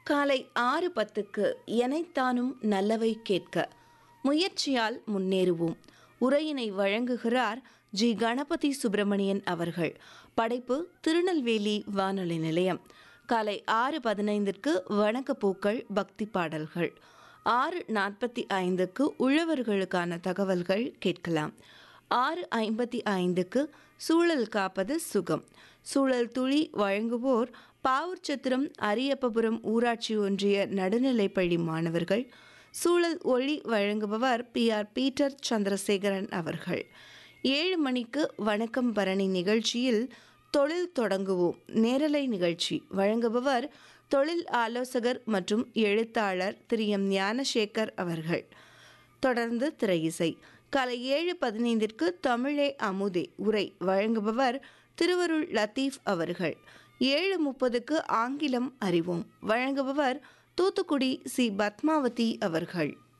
காலை ஆறு பத்துக்கு எனைத்தானும் நல்லவை கேட்க முயற்சியால் முன்னேறுவோம் உரையினை வழங்குகிறார் ஜி கணபதி சுப்பிரமணியன் அவர்கள் படைப்பு திருநெல்வேலி வானொலி நிலையம் காலை ஆறு பதினைந்திற்கு வணக்கப்பூக்கள் பக்தி பாடல்கள் ஆறு நாற்பத்தி ஐந்துக்கு உழவர்களுக்கான தகவல்கள் கேட்கலாம் ஆறு ஐம்பத்தி ஐந்துக்கு சூழல் காப்பது சுகம் சூழல் துளி வழங்குவோர் பாவூர்சத்திரம் அரியப்பபுரம் ஊராட்சி ஒன்றிய நடுநிலைப்பள்ளி மாணவர்கள் சூழல் ஒளி வழங்குபவர் பி ஆர் பீட்டர் சந்திரசேகரன் அவர்கள் ஏழு மணிக்கு வணக்கம் பரணி நிகழ்ச்சியில் தொழில் தொடங்குவோம் நேரலை நிகழ்ச்சி வழங்குபவர் தொழில் ஆலோசகர் மற்றும் எழுத்தாளர் திரு எம் ஞானசேகர் அவர்கள் தொடர்ந்து திரையிசை காலை ஏழு பதினைந்திற்கு தமிழே அமுதே உரை வழங்குபவர் திருவருள் லத்தீஃப் அவர்கள் ஏழு முப்பதுக்கு ஆங்கிலம் அறிவோம் வழங்குபவர் தூத்துக்குடி சி பத்மாவதி அவர்கள்